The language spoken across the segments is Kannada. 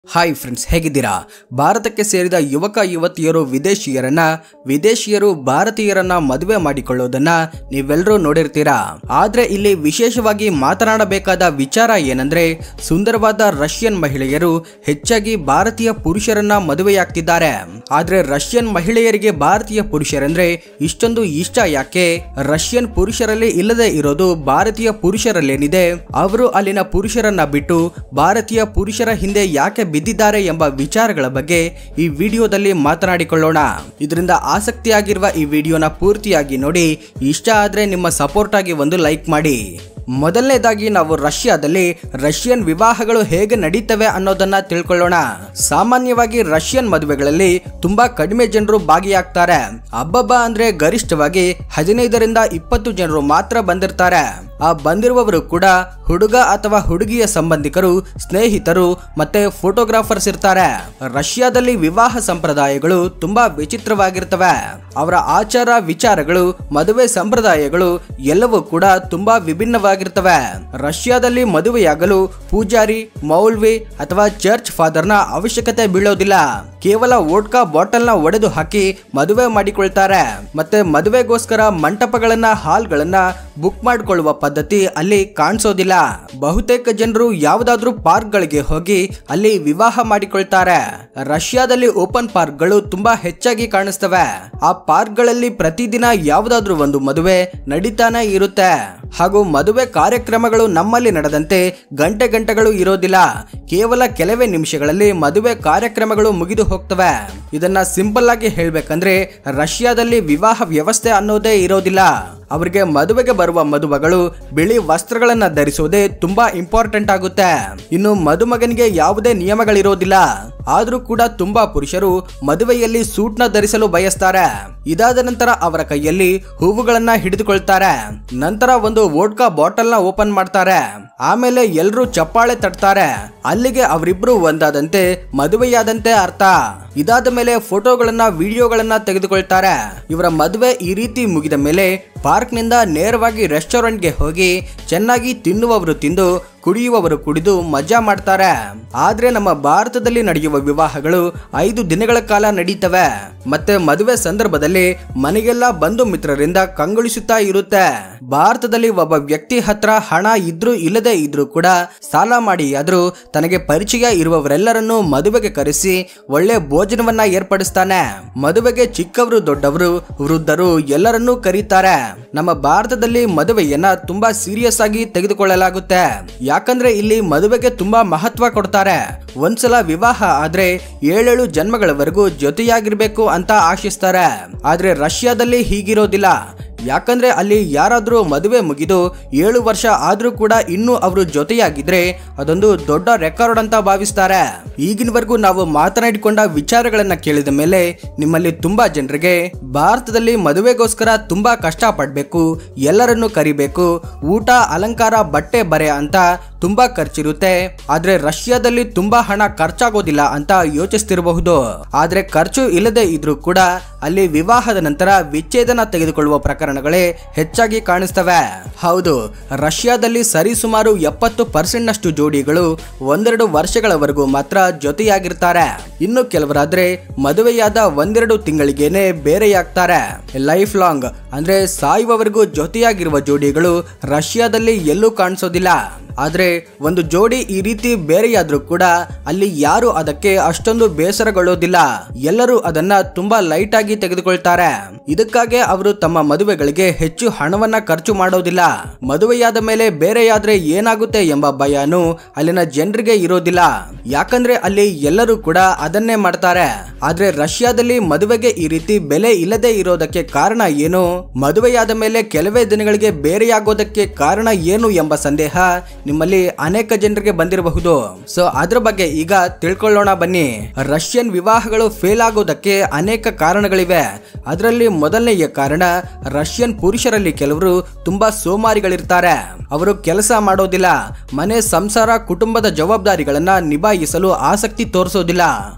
ಹಾಯ್ ಫ್ರೆಂಡ್ಸ್ ಹೇಗಿದ್ದೀರಾ ಭಾರತಕ್ಕೆ ಸೇರಿದ ಯುವಕ ಯುವತಿಯರು ವಿದೇಶಿಯರನ್ನ ವಿದೇಶಿಯರು ಭಾರತೀಯರನ್ನ ಮದುವೆ ಮಾಡಿಕೊಳ್ಳೋದನ್ನ ನೀವೆಲ್ಲರೂ ನೋಡಿರ್ತೀರಾ ಆದ್ರೆ ಇಲ್ಲಿ ವಿಶೇಷವಾಗಿ ಮಾತನಾಡಬೇಕಾದ ವಿಚಾರ ಏನಂದ್ರೆ ಸುಂದರವಾದ ರಷ್ಯನ್ ಮಹಿಳೆಯರು ಹೆಚ್ಚಾಗಿ ಭಾರತೀಯ ಪುರುಷರನ್ನ ಮದುವೆಯಾಗ್ತಿದ್ದಾರೆ ಆದ್ರೆ ರಷ್ಯನ್ ಮಹಿಳೆಯರಿಗೆ ಭಾರತೀಯ ಪುರುಷರಂದ್ರೆ ಇಷ್ಟೊಂದು ಇಷ್ಟ ಯಾಕೆ ರಷ್ಯನ್ ಪುರುಷರಲ್ಲಿ ಇಲ್ಲದೆ ಇರೋದು ಭಾರತೀಯ ಪುರುಷರಲ್ಲೇನಿದೆ ಅವರು ಅಲ್ಲಿನ ಪುರುಷರನ್ನ ಬಿಟ್ಟು ಭಾರತೀಯ ಪುರುಷರ ಹಿಂದೆ ಯಾಕೆ ಬಿದ್ದಿದ್ದಾರೆ ಎಂಬ ವಿಚಾರಗಳ ಬಗ್ಗೆ ಈ ವಿಡಿಯೋದಲ್ಲಿ ಮಾತನಾಡಿಕೊಳ್ಳೋಣ ಇದರಿಂದ ಆಸಕ್ತಿಯಾಗಿರುವ ಈ ವಿಡಿಯೋನ ಪೂರ್ತಿಯಾಗಿ ನೋಡಿ ಇಷ್ಟ ಆದ್ರೆ ನಿಮ್ಮ ಸಪೋರ್ಟ್ ಆಗಿ ಒಂದು ಲೈಕ್ ಮಾಡಿ ಮೊದಲನೇದಾಗಿ ನಾವು ರಷ್ಯಾದಲ್ಲಿ ರಷ್ಯನ್ ವಿವಾಹಗಳು ಹೇಗೆ ನಡೀತವೆ ಅನ್ನೋದನ್ನ ತಿಳ್ಕೊಳ್ಳೋಣ ಸಾಮಾನ್ಯವಾಗಿ ರಷ್ಯನ್ ಮದುವೆಗಳಲ್ಲಿ ತುಂಬಾ ಕಡಿಮೆ ಜನರು ಭಾಗಿಯಾಗ್ತಾರೆ ಹಬ್ಬಬ್ಬ ಅಂದ್ರೆ ಗರಿಷ್ಠವಾಗಿ ಹದಿನೈದರಿಂದ ಇಪ್ಪತ್ತು ಜನರು ಮಾತ್ರ ಬಂದಿರ್ತಾರೆ ಆ ಬಂದಿರುವವರು ಕೂಡ ಹುಡುಗ ಅಥವಾ ಹುಡುಗಿಯ ಸಂಬಂಧಿಕರು ಸ್ನೇಹಿತರು ಮತ್ತೆ ಫೋಟೋಗ್ರಾಫರ್ಸ್ ಇರ್ತಾರೆ ರಷ್ಯಾದಲ್ಲಿ ವಿವಾಹ ಸಂಪ್ರದಾಯಗಳು ತುಂಬಾ ವಿಚಿತ್ರವಾಗಿರ್ತವೆ ಅವರ ಆಚಾರ ವಿಚಾರಗಳು ಮದುವೆ ಸಂಪ್ರದಾಯಗಳು ಎಲ್ಲವೂ ಕೂಡ ತುಂಬಾ ವಿಭಿನ್ನವಾಗಿರ್ತವೆ ರಷ್ಯಾದಲ್ಲಿ ಮದುವೆಯಾಗಲು ಪೂಜಾರಿ ಮೌಲ್ವಿ ಅಥವಾ ಚರ್ಚ್ ಫಾದರ್ನ ಅವಶ್ಯಕತೆ ಬೀಳೋದಿಲ್ಲ ಕೇವಲ ವೋಡ್ಕಾ ಬಾಟಲ್ನ ಒಡೆದು ಹಾಕಿ ಮದುವೆ ಮಾಡಿಕೊಳ್ತಾರೆ ಮತ್ತೆ ಮದುವೆಗೋಸ್ಕರ ಮಂಟಪಗಳನ್ನ ಹಾಲ್ಗಳನ್ನ ಬುಕ್ ಮಾಡಿಕೊಳ್ಳುವ ಪದ್ಧತಿ ಅಲ್ಲಿ ಕಾಣಿಸೋದಿಲ್ಲ ಬಹುತೇಕ ಜನರು ಯಾವುದಾದ್ರೂ ಪಾರ್ಕ್ಗಳಿಗೆ ಹೋಗಿ ಅಲ್ಲಿ ವಿವಾಹ ಮಾಡಿಕೊಳ್ತಾರೆ ರಷ್ಯಾದಲ್ಲಿ ಓಪನ್ ಪಾರ್ಕ್ಗಳು ತುಂಬಾ ಹೆಚ್ಚಾಗಿ ಕಾಣಿಸ್ತವೆ ಆ ಪಾರ್ಕ್ಗಳಲ್ಲಿ ಪ್ರತಿದಿನ ಯಾವುದಾದ್ರೂ ಒಂದು ಮದುವೆ ನಡೀತಾನೆ ಇರುತ್ತೆ ಹಾಗೂ ಮದುವೆ ಕಾರ್ಯಕ್ರಮಗಳು ನಮ್ಮಲ್ಲಿ ನಡೆದಂತೆ ಗಂಟೆ ಗಂಟೆಗಳು ಇರೋದಿಲ್ಲ ಕೇವಲ ಕೆಲವೇ ನಿಮಿಷಗಳಲ್ಲಿ ಮದುವೆ ಕಾರ್ಯಕ್ರಮಗಳು ಮುಗಿದು ಹೋಗ್ತವೆ ಇದನ್ನ ಸಿಂಪಲ್ ಆಗಿ ಹೇಳ್ಬೇಕಂದ್ರೆ ರಷ್ಯಾದಲ್ಲಿ ವಿವಾಹ ವ್ಯವಸ್ಥೆ ಅನ್ನೋದೇ ಇರೋದಿಲ್ಲ ಅವರಿಗೆ ಮದುವೆಗೆ ಬರುವ ಮದುಮಗಳು ಬಿಳಿ ವಸ್ತ್ರಗಳನ್ನ ಧರಿಸೋದೇ ತುಂಬಾ ಇಂಪಾರ್ಟೆಂಟ್ ಆಗುತ್ತೆ ಇನ್ನು ಮದುಮಗನಿಗೆ ಯಾವುದೇ ನಿಯಮಗಳಿರೋದಿಲ್ಲ ಆದ್ರೂ ಕೂಡ ತುಂಬಾ ಪುರುಷರು ಮದುವೆಯಲ್ಲಿ ಸೂಟ್ ನ ಧರಿಸಲು ಬಯಸ್ತಾರೆ ಇದಾದ ನಂತರ ಅವರ ಕೈಯಲ್ಲಿ ಹೂವುಗಳನ್ನ ಹಿಡಿದುಕೊಳ್ತಾರೆ ನಂತರ ಒಂದು ವೋಡ್ಕಾ ಬಾಟಲ್ ನ ಓಪನ್ ಮಾಡ್ತಾರೆ ಆಮೇಲೆ ಎಲ್ರೂ ಚಪ್ಪಾಳೆ ತಟ್ತಾರೆ ಅಲ್ಲಿಗೆ ಅವರಿಬ್ರು ಒಂದಾದಂತೆ ಮದುವೆಯಾದಂತೆ ಅರ್ಥ ಇದಾದ ಮೇಲೆ ಫೋಟೋಗಳನ್ನ ವಿಡಿಯೋಗಳನ್ನ ತೆಗೆದುಕೊಳ್ತಾರೆ ಇವರ ಮದುವೆ ಈ ರೀತಿ ಮುಗಿದ ಮೇಲೆ ಪಾರ್ಕ್ನಿಂದ ನೇರವಾಗಿ ರೆಸ್ಟೋರೆಂಟ್ಗೆ ಹೋಗಿ ಚೆನ್ನಾಗಿ ತಿನ್ನುವವರು ತಿಂದು ಕುಡಿಯುವವರು ಕುಡಿದು ಮಜಾ ಮಾಡ್ತಾರೆ ಆದ್ರೆ ನಮ್ಮ ಭಾರತದಲ್ಲಿ ನಡೆಯುವ ವಿವಾಹಗಳು ಐದು ದಿನಗಳ ಕಾಲ ನಡೀತವೆ ಮತ್ತೆ ಮದುವೆ ಸಂದರ್ಭದಲ್ಲಿ ಮನೆಗೆಲ್ಲ ಬಂಧು ಮಿತ್ರರಿಂದ ಕಂಗೊಳಿಸುತ್ತಾ ಇರುತ್ತೆ ಭಾರತದಲ್ಲಿ ಒಬ್ಬ ವ್ಯಕ್ತಿ ಹತ್ರ ಹಣ ಇದ್ರೂ ಇಲ್ಲದೆ ಇದ್ರೂ ಕೂಡ ಸಾಲ ಮಾಡಿ ಆದ್ರೂ ತನಗೆ ಪರಿಚಯ ಇರುವವರೆಲ್ಲರನ್ನೂ ಮದುವೆಗೆ ಕರೆಸಿ ಒಳ್ಳೆ ಭೋಜನವನ್ನ ಏರ್ಪಡಿಸ್ತಾನೆ ಮದುವೆಗೆ ಚಿಕ್ಕವರು ದೊಡ್ಡವರು ವೃದ್ಧರು ಎಲ್ಲರನ್ನೂ ಕರೀತಾರೆ ನಮ್ಮ ಭಾರತದಲ್ಲಿ ಮದುವೆಯನ್ನ ತುಂಬಾ ಸೀರಿಯಸ್ ಆಗಿ ತೆಗೆದುಕೊಳ್ಳಲಾಗುತ್ತೆ ಯಾಕಂದ್ರೆ ಇಲ್ಲಿ ಮದುವೆಗೆ ತುಂಬಾ ಮಹತ್ವ ಕೊಡ್ತಾರೆ ಒಂದ್ಸಲ ವಿವಾಹ ಆದ್ರೆ ಏಳೇಳು ಜನ್ಮಗಳವರೆಗೂ ಜೊತೆಯಾಗಿರ್ಬೇಕು ಅಂತ ಆಶಿಸ್ತಾರೆ ಆದ್ರೆ ರಷ್ಯಾದಲ್ಲಿ ಹೀಗಿರೋದಿಲ್ಲ ಯಾಕಂದ್ರೆ ಅಲ್ಲಿ ಯಾರಾದ್ರೂ ಮದುವೆ ಮುಗಿದು ಏಳು ವರ್ಷ ಆದ್ರೂ ಕೂಡ ಇನ್ನೂ ಅವರು ಜೊತೆಯಾಗಿದ್ರೆ ಅದೊಂದು ದೊಡ್ಡ ರೆಕಾರ್ಡ್ ಅಂತ ಭಾವಿಸ್ತಾರೆ ಈಗಿನವರೆಗೂ ನಾವು ಮಾತನಾಡಿಕೊಂಡ ವಿಚಾರಗಳನ್ನ ಕೇಳಿದ ಮೇಲೆ ನಿಮ್ಮಲ್ಲಿ ತುಂಬಾ ಜನರಿಗೆ ಭಾರತದಲ್ಲಿ ಮದುವೆಗೋಸ್ಕರ ತುಂಬಾ ಕಷ್ಟ ಪಡ್ಬೇಕು ಎಲ್ಲರನ್ನು ಕರಿಬೇಕು ಊಟ ಅಲಂಕಾರ ಬಟ್ಟೆ ಬರೆ ಅಂತ ತುಂಬಾ ಖರ್ಚಿರುತ್ತೆ ಆದ್ರೆ ರಷ್ಯಾದಲ್ಲಿ ತುಂಬಾ ಹಣ ಖರ್ಚಾಗೋದಿಲ್ಲ ಅಂತ ಯೋಚಿಸ್ತಿರಬಹುದು ಆದ್ರೆ ಖರ್ಚು ಇಲ್ಲದೆ ಇದ್ರೂ ಕೂಡ ಅಲ್ಲಿ ವಿವಾಹದ ನಂತರ ವಿಚ್ಛೇದನ ತೆಗೆದುಕೊಳ್ಳುವ ಪ್ರಕರಣಗಳೇ ಹೆಚ್ಚಾಗಿ ಕಾಣಿಸ್ತವೆ ಹೌದು ರಷ್ಯಾದಲ್ಲಿ ಸರಿಸುಮಾರು ಎಪ್ಪತ್ತು ಪರ್ಸೆಂಟ್ ನಷ್ಟು ಜೋಡಿಗಳು ಒಂದೆರಡು ವರ್ಷಗಳವರೆಗೂ ಮಾತ್ರ ಜೊತೆಯಾಗಿರ್ತಾರೆ ಇನ್ನು ಕೆಲವರಾದ್ರೆ ಮದುವೆಯಾದ ಒಂದೆರಡು ತಿಂಗಳಿಗೇನೆ ಬೇರೆಯಾಗ್ತಾರೆ ಲೈಫ್ ಲಾಂಗ್ ಅಂದ್ರೆ ಸಾಯುವವರೆಗೂ ಜೊತೆಯಾಗಿರುವ ಜೋಡಿಗಳು ರಷ್ಯಾದಲ್ಲಿ ಎಲ್ಲೂ ಕಾಣಿಸೋದಿಲ್ಲ ಆದ್ರೆ ಒಂದು ಜೋಡಿ ಈ ರೀತಿ ಬೇರೆಯಾದ್ರೂ ಕೂಡ ಅಲ್ಲಿ ಯಾರು ಅದಕ್ಕೆ ಅಷ್ಟೊಂದು ಬೇಸರಗೊಳ್ಳೋದಿಲ್ಲ ಎಲ್ಲರೂ ಅದನ್ನ ತುಂಬಾ ಲೈಟ್ ಆಗಿ ತೆಗೆದುಕೊಳ್ತಾರೆ ಇದಕ್ಕಾಗಿ ಅವರು ತಮ್ಮ ಮದುವೆಗಳಿಗೆ ಹೆಚ್ಚು ಹಣವನ್ನ ಖರ್ಚು ಮಾಡೋದಿಲ್ಲ ಮದುವೆಯಾದ ಮೇಲೆ ಬೇರೆಯಾದ್ರೆ ಏನಾಗುತ್ತೆ ಎಂಬ ಭಯನೂ ಅಲ್ಲಿನ ಜನರಿಗೆ ಇರೋದಿಲ್ಲ ಯಾಕಂದ್ರೆ ಅಲ್ಲಿ ಎಲ್ಲರೂ ಕೂಡ ಅದನ್ನೇ ಮಾಡ್ತಾರೆ ಆದ್ರೆ ರಷ್ಯಾದಲ್ಲಿ ಮದುವೆಗೆ ಈ ರೀತಿ ಬೆಲೆ ಇಲ್ಲದೆ ಇರೋದಕ್ಕೆ ಕಾರಣ ಏನು ಮದುವೆಯಾದ ಮೇಲೆ ಕೆಲವೇ ದಿನಗಳಿಗೆ ಬೇರೆಯಾಗೋದಕ್ಕೆ ಕಾರಣ ಏನು ಎಂಬ ಸಂದೇಹ ನಿಮ್ಮಲ್ಲಿ ಅನೇಕ ಜನರಿಗೆ ಬಂದಿರಬಹುದು ಸೊ ಅದ್ರ ಬಗ್ಗೆ ಈಗ ತಿಳ್ಕೊಳ್ಳೋಣ ಬನ್ನಿ ರಷ್ಯನ್ ವಿವಾಹಗಳು ಫೇಲ್ ಆಗೋದಕ್ಕೆ ಅನೇಕ ಕಾರಣಗಳಿವೆ ಅದರಲ್ಲಿ ಮೊದಲನೆಯ ಕಾರಣ ರಷ್ಯನ್ ಪುರುಷರಲ್ಲಿ ಕೆಲವರು ತುಂಬಾ ಸೋಮಾರಿಗಳಿರ್ತಾರೆ ಅವರು ಕೆಲಸ ಮಾಡೋದಿಲ್ಲ ಮನೆ ಸಂಸಾರ ಕುಟುಂಬದ ಜವಾಬ್ದಾರಿಗಳನ್ನ ನಿಭಾಯಿಸಲು ಆಸಕ್ತಿ ತೋರಿಸೋದಿಲ್ಲ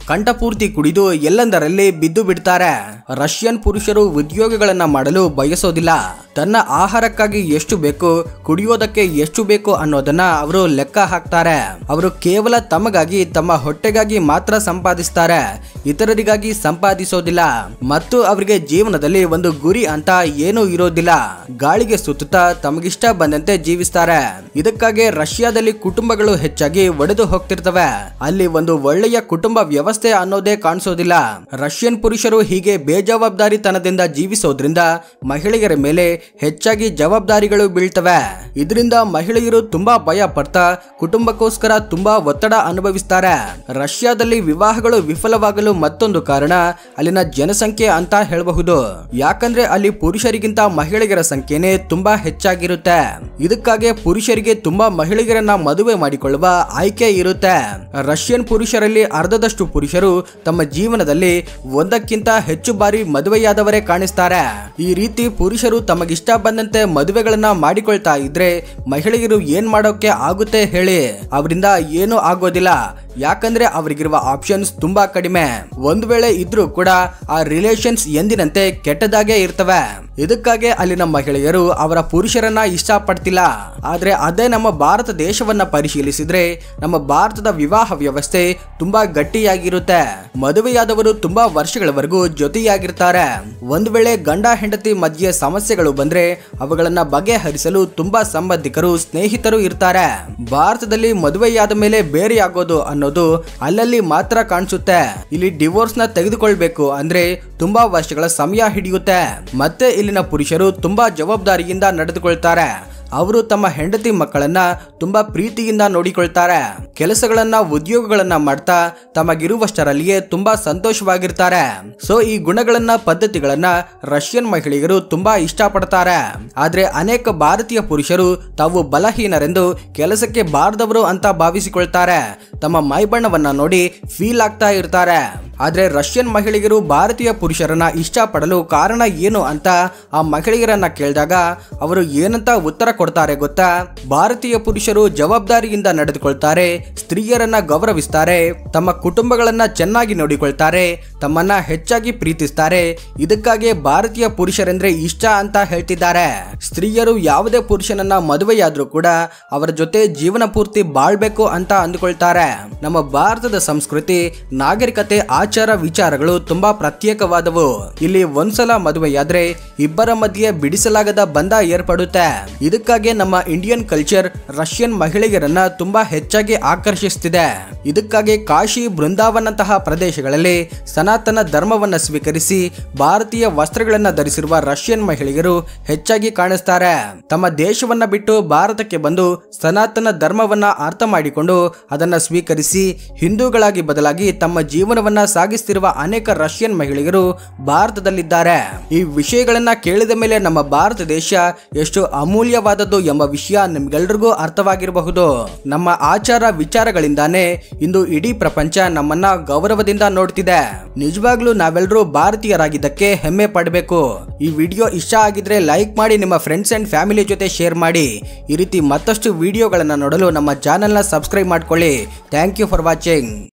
ಕಂಠಪೂರ್ತಿ ಕುಡಿದು ಎಲ್ಲೆಂದರಲ್ಲಿ ಬಿದ್ದು ಬಿಡ್ತಾರೆ ರಷ್ಯನ್ ಪುರುಷರು ಉದ್ಯೋಗಗಳನ್ನ ಮಾಡಲು ಬಯಸೋದಿಲ್ಲ ತನ್ನ ಆಹಾರಕ್ಕಾಗಿ ಎಷ್ಟು ಬೇಕು ಕುಡಿಯೋದಕ್ಕೆ ಎಷ್ಟು ಬೇಕು ಅನ್ನೋದನ್ನ ಅವರು ಲೆಕ್ಕ ಹಾಕ್ತಾರೆ ಅವರು ಕೇವಲ ತಮಗಾಗಿ ತಮ್ಮ ಹೊಟ್ಟೆಗಾಗಿ ಮಾತ್ರ ಸಂಪಾದಿಸ್ತಾರೆ ಇತರರಿಗಾಗಿ ಸಂಪಾದಿಸೋದಿಲ್ಲ ಮತ್ತು ಅವರಿಗೆ ಜೀವನದಲ್ಲಿ ಒಂದು ಗುರಿ ಅಂತ ಏನೂ ಇರೋದಿಲ್ಲ ಗಾಳಿಗೆ ಸುತ್ತುತ್ತಾ ತಮಗಿಷ್ಟ ಬಂದಂತೆ ಜೀವಿಸ್ತಾರೆ ಇದಕ್ಕಾಗಿ ರಷ್ಯಾದಲ್ಲಿ ಕುಟುಂಬಗಳು ಹೆಚ್ಚಾಗಿ ಒಡೆದು ಹೋಗ್ತಿರ್ತವೆ ಅಲ್ಲಿ ಒಂದು ಒಳ್ಳೆಯ ಕುಟುಂಬ ವ್ಯವಸ್ಥೆ ಅನ್ನೋದೇ ಕಾಣಿಸೋದಿಲ್ಲ ರಷ್ಯನ್ ಪುರುಷರು ಹೀಗೆ ಬೇಜವಾಬ್ದಾರಿತನದಿಂದ ಜೀವಿಸೋದ್ರಿಂದ ಮಹಿಳೆಯರ ಮೇಲೆ ಹೆಚ್ಚಾಗಿ ಜವಾಬ್ದಾರಿಗಳು ಬೀಳ್ತವೆ ಇದರಿಂದ ಮಹಿಳೆಯರು ತುಂಬಾ ಭಯ ಪಡ್ತಾ ಕುಟುಂಬಕ್ಕೋಸ್ಕರ ತುಂಬಾ ಒತ್ತಡ ಅನುಭವಿಸ್ತಾರೆ ರಷ್ಯಾದಲ್ಲಿ ವಿವಾಹಗಳು ವಿಫಲವಾಗಲು ಮತ್ತೊಂದು ಕಾರಣ ಅಲ್ಲಿನ ಜನಸಂಖ್ಯೆ ಅಂತ ಹೇಳಬಹುದು ಯಾಕಂದ್ರೆ ಅಲ್ಲಿ ಪುರುಷರಿಗಿಂತ ಮಹಿಳೆಯರ ಸಂಖ್ಯೆನೇ ತುಂಬಾ ಹೆಚ್ಚಾಗಿರುತ್ತೆ ಇದಕ್ಕಾಗಿ ಪುರುಷರಿಗೆ ತುಂಬಾ ಮಹಿಳೆಯರನ್ನ ಮದುವೆ ಮಾಡಿಕೊಳ್ಳುವ ಆಯ್ಕೆ ಇರುತ್ತೆ ರಷ್ಯನ್ ಪುರುಷರಲ್ಲಿ ಅರ್ಧದಷ್ಟು ಪುರುಷರು ತಮ್ಮ ಜೀವನದಲ್ಲಿ ಒಂದಕ್ಕಿಂತ ಹೆಚ್ಚು ಬಾರಿ ಮದುವೆಯಾದವರೇ ಕಾಣಿಸ್ತಾರೆ ಈ ರೀತಿ ಪುರುಷರು ತಮಗಿಷ್ಟ ಬಂದಂತೆ ಮದುವೆಗಳನ್ನ ಮಾಡಿಕೊಳ್ತಾ ಇದ್ರೆ ಮಹಿಳೆಯರು ಏನ್ ಮಾಡೋಕೆ ಆಗುತ್ತೆ ಹೇಳಿ ಅವರಿಂದ ಏನೂ ಆಗೋದಿಲ್ಲ ಯಾಕಂದ್ರೆ ಅವರಿಗಿರುವ ಆಪ್ಷನ್ಸ್ ತುಂಬಾ ಕಡಿಮೆ ಒಂದ್ ವೇಳೆ ಇದ್ರೂ ಕೂಡ ಆ ರಿಲೇಷನ್ಸ್ ಎಂದಿನಂತೆ ಕೆಟ್ಟದಾಗೆ ಇರ್ತವೆ ಇದಕ್ಕಾಗಿ ಅಲ್ಲಿನ ಮಹಿಳೆಯರು ಅವರ ಪುರುಷರನ್ನ ಇಷ್ಟಪಡ್ತಿಲ್ಲ ಆದ್ರೆ ಅದೇ ನಮ್ಮ ಭಾರತ ದೇಶವನ್ನ ಪರಿಶೀಲಿಸಿದ್ರೆ ನಮ್ಮ ಭಾರತದ ವಿವಾಹ ವ್ಯವಸ್ಥೆ ತುಂಬಾ ಗಟ್ಟಿಯಾಗಿರುತ್ತೆ ಮದುವೆಯಾದವರು ತುಂಬಾ ವರ್ಷಗಳವರೆಗೂ ಜೊತೆಯಾಗಿರ್ತಾರೆ ಒಂದ್ ವೇಳೆ ಗಂಡ ಹೆಂಡತಿ ಮಧ್ಯೆ ಸಮಸ್ಯೆಗಳು ಬಂದ್ರೆ ಅವುಗಳನ್ನ ಬಗೆಹರಿಸಲು ತುಂಬಾ ಸಂಬಂಧಿಕರು ಸ್ನೇಹಿತರು ಇರ್ತಾರೆ ಭಾರತದಲ್ಲಿ ಮದುವೆಯಾದ ಮೇಲೆ ಬೇರೆಯಾಗೋದು ಅನ್ನೋದು ಅಲ್ಲಲ್ಲಿ ಮಾತ್ರ ಕಾಣಿಸುತ್ತೆ ಇಲ್ಲಿ ಡಿವೋರ್ಸ್ ನ ತೆಗೆದುಕೊಳ್ಬೇಕು ಅಂದ್ರೆ ತುಂಬಾ ವರ್ಷಗಳ ಸಮಯ ಹಿಡಿಯುತ್ತೆ ಮತ್ತೆ ಇಲ್ಲಿನ ಪುರುಷರು ತುಂಬಾ ಜವಾಬ್ದಾರಿಯಿಂದ ನಡೆದುಕೊಳ್ತಾರೆ ಅವರು ತಮ್ಮ ಹೆಂಡತಿ ಮಕ್ಕಳನ್ನ ತುಂಬಾ ಪ್ರೀತಿಯಿಂದ ನೋಡಿಕೊಳ್ತಾರೆ ಕೆಲಸಗಳನ್ನ ಉದ್ಯೋಗಗಳನ್ನ ಮಾಡ್ತಾ ತಮಗಿರುವಷ್ಟರಲ್ಲಿಯೇ ತುಂಬಾ ಸಂತೋಷವಾಗಿರ್ತಾರೆ ಸೊ ಈ ಗುಣಗಳನ್ನ ಪದ್ಧತಿಗಳನ್ನ ರಷ್ಯನ್ ಮಹಿಳೆಯರು ತುಂಬಾ ಇಷ್ಟಪಡ್ತಾರೆ ಆದ್ರೆ ಅನೇಕ ಭಾರತೀಯ ಪುರುಷರು ತಾವು ಬಲಹೀನರೆಂದು ಕೆಲಸಕ್ಕೆ ಬಾರದವರು ಅಂತ ಭಾವಿಸಿಕೊಳ್ತಾರೆ ತಮ್ಮ ಮೈಬಣ್ಣವನ್ನ ನೋಡಿ ಫೀಲ್ ಆಗ್ತಾ ಇರ್ತಾರೆ ಆದ್ರೆ ರಷ್ಯನ್ ಮಹಿಳೆಯರು ಭಾರತೀಯ ಪುರುಷರನ್ನ ಇಷ್ಟಪಡಲು ಕಾರಣ ಏನು ಅಂತ ಆ ಮಹಿಳೆಯರನ್ನ ಕೇಳಿದಾಗ ಅವರು ಏನಂತ ಉತ್ತರ ಕೊಡ್ತಾರೆ ಗೊತ್ತಾ ಭಾರತೀಯ ಪುರುಷರು ಜವಾಬ್ದಾರಿಯಿಂದ ನಡೆದುಕೊಳ್ತಾರೆ ಸ್ತ್ರೀಯರನ್ನ ಗೌರವಿಸ್ತಾರೆ ತಮ್ಮ ಕುಟುಂಬಗಳನ್ನ ಚೆನ್ನಾಗಿ ನೋಡಿಕೊಳ್ತಾರೆ ತಮ್ಮನ್ನ ಹೆಚ್ಚಾಗಿ ಪ್ರೀತಿಸ್ತಾರೆ ಇದಕ್ಕಾಗಿ ಭಾರತೀಯ ಪುರುಷರೆಂದ್ರೆ ಇಷ್ಟ ಅಂತ ಹೇಳ್ತಿದ್ದಾರೆ ಸ್ತ್ರೀಯರು ಯಾವುದೇ ಪುರುಷನನ್ನ ಮದುವೆಯಾದ್ರೂ ಕೂಡ ಅವರ ಜೊತೆ ಜೀವನ ಪೂರ್ತಿ ಬಾಳ್ಬೇಕು ಅಂತ ಅಂದುಕೊಳ್ತಾರೆ ನಮ್ಮ ಭಾರತದ ಸಂಸ್ಕೃತಿ ನಾಗರಿಕತೆ ಆಚಾರ ವಿಚಾರಗಳು ತುಂಬಾ ಪ್ರತ್ಯೇಕವಾದವು ಇಲ್ಲಿ ಒಂದ್ಸಲ ಮದುವೆಯಾದ್ರೆ ಇಬ್ಬರ ಮಧ್ಯೆ ಬಿಡಿಸಲಾಗದ ಬಂಧ ಏರ್ಪಡುತ್ತೆ ಇದಕ್ಕಾಗಿ ನಮ್ಮ ಇಂಡಿಯನ್ ಕಲ್ಚರ್ ರಷ್ಯನ್ ಮಹಿಳೆಯರನ್ನ ತುಂಬಾ ಹೆಚ್ಚಾಗಿ ಆಕರ್ಷಿಸ್ತಿದೆ ಇದಕ್ಕಾಗಿ ಕಾಶಿ ಬೃಂದಾವನಂತಹ ಪ್ರದೇಶಗಳಲ್ಲಿ ಸನಾತನ ಧರ್ಮವನ್ನ ಸ್ವೀಕರಿಸಿ ಭಾರತೀಯ ವಸ್ತ್ರಗಳನ್ನ ಧರಿಸಿರುವ ರಷ್ಯನ್ ಮಹಿಳೆಯರು ಹೆಚ್ಚಾಗಿ ಕಾಣಿಸ್ತಾರೆ ತಮ್ಮ ದೇಶವನ್ನ ಬಿಟ್ಟು ಭಾರತಕ್ಕೆ ಬಂದು ಸನಾತನ ಧರ್ಮವನ್ನ ಅರ್ಥ ಮಾಡಿಕೊಂಡು ಅದನ್ನ ಸ್ವೀಕರಿಸಿ ಹಿಂದೂಗಳಾಗಿ ಬದಲಾಗಿ ತಮ್ಮ ಜೀವನವನ್ನ ಸಾಗಿಸ್ತಿರುವ ಅನೇಕ ರಷ್ಯನ್ ಮಹಿಳೆಯರು ಭಾರತದಲ್ಲಿದ್ದಾರೆ ಈ ವಿಷಯಗಳನ್ನ ಕೇಳಿದ ಮೇಲೆ ನಮ್ಮ ಭಾರತ ದೇಶ ಎಷ್ಟು ಅಮೂಲ್ಯವಾದದ್ದು ಎಂಬ ವಿಷಯ ನಿಮ್ಗೆಲ್ರಿಗೂ ಅರ್ಥವಾಗಿರಬಹುದು ನಮ್ಮ ಆಚಾರ ವಿಚಾರಗಳಿಂದಾನೇ ಇಂದು ಇಡೀ ಪ್ರಪಂಚ ನಮ್ಮನ್ನ ಗೌರವದಿಂದ ನೋಡ್ತಿದೆ ನಿಜವಾಗ್ಲೂ ನಾವೆಲ್ಲರೂ ಭಾರತೀಯರಾಗಿದ್ದಕ್ಕೆ ಹೆಮ್ಮೆ ಪಡಬೇಕು ಈ ವಿಡಿಯೋ ಇಷ್ಟ ಆಗಿದ್ರೆ ಲೈಕ್ ಮಾಡಿ ನಿಮ್ಮ ಫ್ರೆಂಡ್ಸ್ ಅಂಡ್ ಫ್ಯಾಮಿಲಿ ಜೊತೆ ಶೇರ್ ಮಾಡಿ ಈ ರೀತಿ ಮತ್ತಷ್ಟು ವಿಡಿಯೋಗಳನ್ನ ನೋಡಲು ನಮ್ಮ ಚಾನೆಲ್ನ ಸಬ್ಸ್ಕ್ರೈಬ್ ಮಾಡ್ಕೊಳ್ಳಿ ಥ್ಯಾಂಕ್ ಯು ಫಾರ್ ವಾಚಿಂಗ್